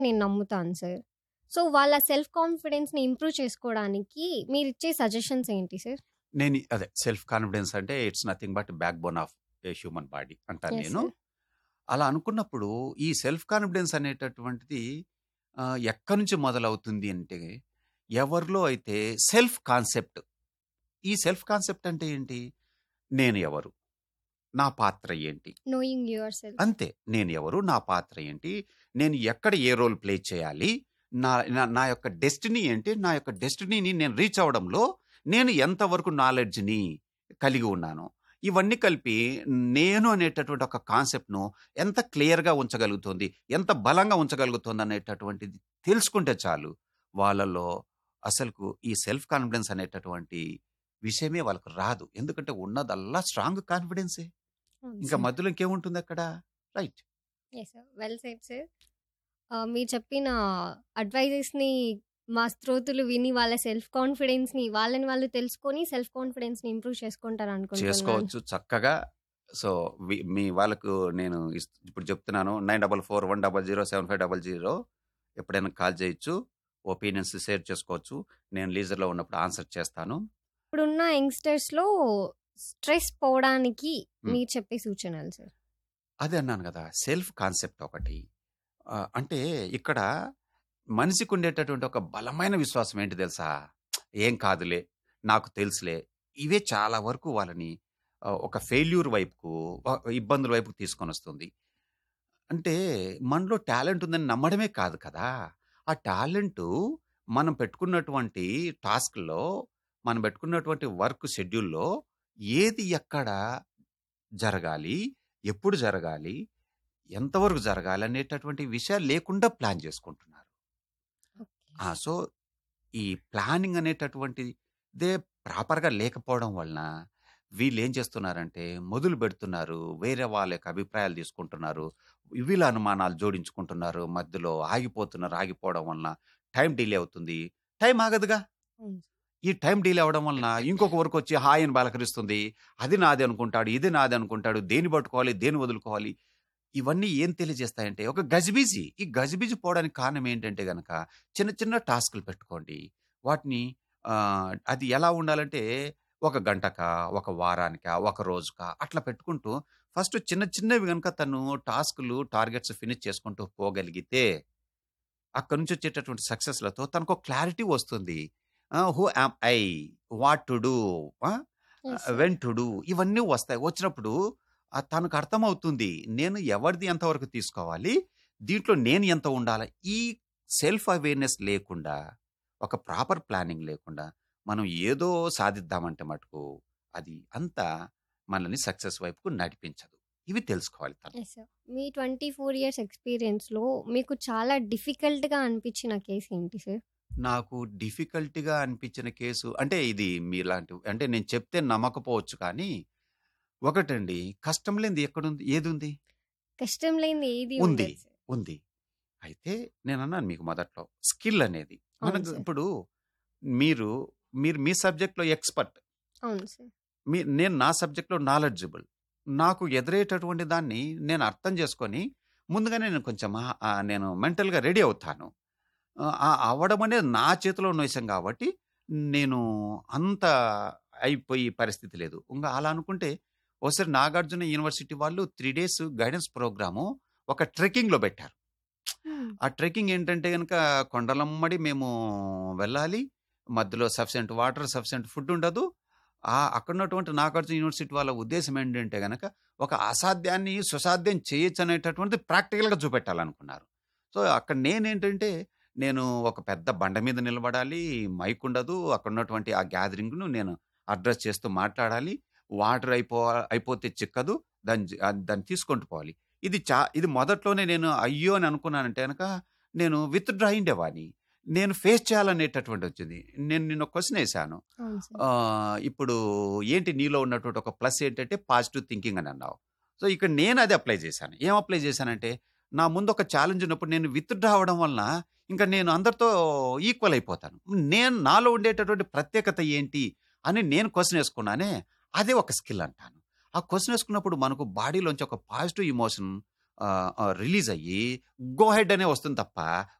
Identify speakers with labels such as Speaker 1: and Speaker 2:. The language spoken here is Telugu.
Speaker 1: నేను నమ్ముతాను సార్. సో, వాళ్ళ సెల్ఫ్ కాన్ఫిడెన్స్‌ని ఇంప్రూవ్ చేసుకోవడానికి మీరిచ్చే సజెషన్స్ ఏంటి సార్?
Speaker 2: నేను అదే సెల్ఫ్ కాన్ఫిడెన్స్ అంటే it's nothing but backbone of a human body అంటాను
Speaker 1: యెస్
Speaker 2: నేను.
Speaker 1: సార్.
Speaker 2: అలా అనుకున్నప్పుడు ఈ సెల్ఫ్ కాన్ఫిడెన్స్ అనేటటువంటిది ఆహ్, ఎక్కడి నుంచి మొదలవుతుంది అంటే ఎవరిలో అయితే సెల్ఫ్ కాన్సెప్ట్. ఈ సెల్ఫ్ కాన్సెప్ట్ అంటే ఏంటి? నేను ఎవరు? నా పాత్ర ఏంటి?
Speaker 1: Knowing yourself.
Speaker 2: అంతే. నేను ఎవరు? నా పాత్ర ఏంటి? నేను ఎక్కడ ఏ రోల్ ప్లే చేయాలి? నా నా నా యొక్క డెస్టినీ ఏంటి? నా యొక్క డెస్టినీని నేను రీచ్ అవ్వడంలో నేను ఎంతవరకు నాలెడ్జ్‌ని కలిగి ఉన్నాను? ఇవన్నీ కలిపి నేను అనేటటువంటి ఒక కాన్సెప్ట్‌ను ఎంత క్లియర్‌గా ఉంచగలుగుతుంది? ఎంత బలంగా ఉంచగలుగుతుంది అనేటటువంటిది తెలుసుకుంటే చాలు. వాళ్ళలో అసలుకు ఈ సెల్ఫ్ కాన్ఫిడెన్స్ అనేటటువంటి విషయమే వాళ్ళకి రాదు. ఎందుకంటే ఉన్నదల్లా స్ట్రాంగ్ కాన్ఫిడెన్సే.
Speaker 1: అవును
Speaker 2: ఇంకా
Speaker 1: సార్.
Speaker 2: మధ్యలో ఇంకేముంటుందక్కడ? Right.
Speaker 1: Yes sir. Well said sir. Ah, మీరు చెప్పిన అడ్వైజెస్‌ని మా శ్రోతలు విని వాళ్ళ సెల్ఫ్ కాన్ఫిడెన్స్‌ని వాళ్ళని వాళ్ళు తెలుసుకొని సెల్ఫ్ కాన్ఫిడెన్స్‌ని ఇంప్రూవ్ చేసుకుంటారనుకుంటున్నాను.
Speaker 2: చేసుకోవచ్చు చక్కగా. సో, వి మీ వాళ్ళకు నేను ఇస్ ఇప్పుడు చెప్తున్నాను 9441007500 ఎప్పుడైనా కాల్ చేయొచ్చు. ఒపీనియన్స్ షేర్ చేసుకోవచ్చు. నేను లీజర్‌లో ఉన్నప్పుడు ఆన్సర్ చేస్తాను.
Speaker 1: ఇప్పుడున్న యంగ్‌స్టర్స్‌లో స్ట్రెస్ పోవడానికి
Speaker 2: హ్మ్.
Speaker 1: మీరు చెప్పే సూచనలు సార్?
Speaker 2: అదే అన్నాను గదా! సెల్ఫ్ కాన్సెప్ట్ ఒకటి. ఆహ్, అంటే ఇక్కడ మనిషికి ఉండేటటువంటి ఒక బలమైన విశ్వాసం ఏంటి తెలుసా? ఏం కాదులే, నాకు తెలుసులే. ఇవే చాలా వరకు వాళ్ళని ఆహ్, ఒక ఫెయిల్యూర్ వైపుకు వ ఇబ్బందుల వైపుకు తీసుకొనొస్తుంది. అంటే మనలో టాలెంట్ ఉందని నమ్మడమే కాదు కదా! ఆ టాలెంటు మనం పెట్టుకున్నటువంటి టాస్క్‌లో, మనం పెట్టుకున్నటువంటి వర్క్ షెడ్యూల్‌లో ఏది ఎక్కడ జరగాలి? ఎప్పుడు జరగాలి? ఎంతవరకు జరగాలి? అనేటటువంటి విషయాలు లేకుండా ప్లాన్ చేసుకుంటున్నారు.
Speaker 1: ఓకే.
Speaker 2: ఆ! సో, ఈ ప్లానింగ్ అనేటటువంటిదే ప్రాపర్‌గా లేకపోవడం వలన వీళ్ళేం చేస్తున్నారంటే మొదలు పెడుతున్నారు. వేరే వాళ్ళ యొక్క అభిప్రాయాలు తీసుకుంటున్నారు. వీళ్ళ అనుమానాలు జోడించుకుంటున్నారు. మధ్యలో ఆగిపోతున్నారు. ఆగిపోవడం వలన టైం డిలే అవుతుంది. టైం ఆగదుగా!
Speaker 1: అవును.
Speaker 2: ఈ టైం డిలే అవ్వడం వలన ఇంకొక వర్క్ వచ్చి హాయ్ అని పలకరిస్తుంది. అది నాది అనుకుంటాడు. ఇది నాది అనుకుంటాడు. దేన్ని పట్టుకోవాలి? దేన్ని వదులుకోవాలి? ఇవన్నీ ఏం తెలియజేస్తాయంటే ఒక గజిబిజి. ఈ గజిబిజి పోవడానికి కారణం ఏంటంటే గనక చిన్న చిన్న టాస్క్‌లు పెట్టుకోండి. వాటిని ఆహ్, అది ఎలా ఉండాలంటే ఒక గంటకా, ఒక వారానికా, ఒక రోజుకా అట్లా పెట్టుకుంటూ ఫస్ట్ చిన్న చిన్నవి గనుక తను టాస్క్‌లు, టార్గెట్స్ ఫినిష్ చేసుకుంటూ పోగలిగితే అక్కడి నుంచి వచ్చేటటువంటి సక్సెస్‌లతో తనకొక క్లారిటీ వస్తుంది. Ah, who am I? What to do? Ah!
Speaker 1: Yes sir.
Speaker 2: When to do? ఇవన్నీ వస్తాయి. వచ్చినప్పుడు ఆహ్, తనకు అర్థమవుతుంది. నేను ఎవరిది ఎంతవరకు తీసుకోవాలి? దీంట్లో నేను ఎంత ఉండాలి? ఈ సెల్ఫ్ అవేర్‌నెస్ లేకుండా, ఒక ప్రాపర్ ప్లానింగ్ లేకుండా మనం ఏదో సాధిద్దామంటే మటుకు అది అంతా మనల్ని సక్సెస్ వైపుకు నడిపించదు. ఇవి తెలుసుకోవాలి తను.
Speaker 1: Yes sir. మీ 24 ఇయర్స్ ఎక్స్‌పీరియన్స్‌లో మీకు చాలా డిఫికల్ట్‌గా అనిపించిన కేస్ ఏంటి సార్?
Speaker 2: నాకు డిఫికల్ట్‌గా అనిపించిన కేసు అంటే ఇది మీలాంటి అంటే నేను చెప్తే నమ్మకపోవచ్చు కానీ, ఒకటండి కష్టం లేనిది ఎక్కడుంది? ఏదుంది?
Speaker 1: కష్టం లేనిది ఏది
Speaker 2: ఉంది.
Speaker 1: ఉండదు సార్.
Speaker 2: ఉంది. అయితే నేనన్నాను మీకు మొదట్లో స్కిల్ అనేది.
Speaker 1: అవును
Speaker 2: మనకు
Speaker 1: సార్.
Speaker 2: ఇప్పుడు మీరు, మీరు మీ సబ్జెక్ట్‌లో ఎక్స్‌పర్ట్.
Speaker 1: అవును సార్.
Speaker 2: మీ నేను నా సబ్జెక్ట్‌లో నాలెడ్జబుల్. నాకు ఎదురయ్యేటటువంటి దాన్ని నేను అర్థం చేసుకొని ముందుగానే నేను కొంచెం ఆహ్, ఆహ్, నేను మెంటల్‌గా రెడీ అవుతాను. ఆహ్, ఆ అవ్వడం అనేది నా చేతిలో ఉన్న విషయం కాబట్టి నేను అంత అయిపోయే పరిస్థితి లేదు. ఇంగ అలా అనుకుంటే ఓసారి నాగార్జున యూనివర్సిటీ వాళ్ళు 3 డేస్ గైడెన్స్ ప్రోగ్రాము ఒక ట్రెక్కింగ్‌లో పెట్టారు.
Speaker 1: హ్మ్.
Speaker 2: ఆ ట్రెక్కింగ్ ఏంటంటే గనక కొండలమ్మడి మేము వెళ్ళాలి. మధ్యలో సఫిషియెంట్ వాటర్, సఫిషియెంట్ ఫుడ్ ఉండదు. ఆహ్, అక్కడున్నటువంటి నాగార్జున యూనివర్సిటీ వాళ్ళ ఉద్దేశ్యం ఏంటంటే గనక ఒక అసాధ్యాన్ని సుసాధ్యం చేయొచ్చు అనేటటువంటిది ప్రాక్టికల్‌గా చూపెట్టాలనుకున్నారు. సో, అక్కడ నేనేంటంటే నేను ఒక పెద్ద బండ మీద నిలబడాలి. మైక్ ఉండదు. అక్కడున్నటువంటి ఆ గ్యాదరింగ్‌ను నేను అడ్రెస్ చేస్తూ మాట్లాడాలి. వాటర్ అయిపో అయిపోతే చిక్కదు. దాన్ని జ ఆహ్, దాన్ని తీసుకుంటూ పోవాలి. ఇది చా ఇది మొదట్లోనే నేను అయ్యో! అని అనుకున్నానంటే గనక నేను విత్‌డ్రా అయ్యుండేవాడిని. నేను ఫేస్ చేయాలనేటటువంటిది వచ్చింది. నేను నిన్న ఒక క్వెషన్ ఏసాను.
Speaker 1: అవును సార్.
Speaker 2: ఆహ్, ఇప్పుడు ఏంటి నీలో ఉన్నటువంటి ఒక ప్లస్ ఏంటంటే పాజిటివ్ థింకింగ్ అని అన్నావు. సో, ఇక్కడ నేను అది అప్లై చేశాను. ఏం అప్లై చేశానంటే నా ముందు ఒక ఛాలెంజ్ ఉన్నప్పుడు నేను విత్‌డ్రా అవ్వడం వలన ఇంక నేను అందరితో ఈక్వల్ అయిపోతాను. నేను నాలో ఉండేటటువంటి ప్రత్యేకత ఏంటి అని నేను క్వెషన్ ఏసుకున్నానే అదే ఒక స్కిల్ అంటాను. ఆ క్వెషన్ ఏసుకున్నప్పుడు మనకు బాడీలోంచి ఒక పాజిటివ్ ఎమోషన్ ఆహ్, ఆహ్, రిలీజ్ అయ్యి గో హెడ్ అనే వస్తుంది తప్ప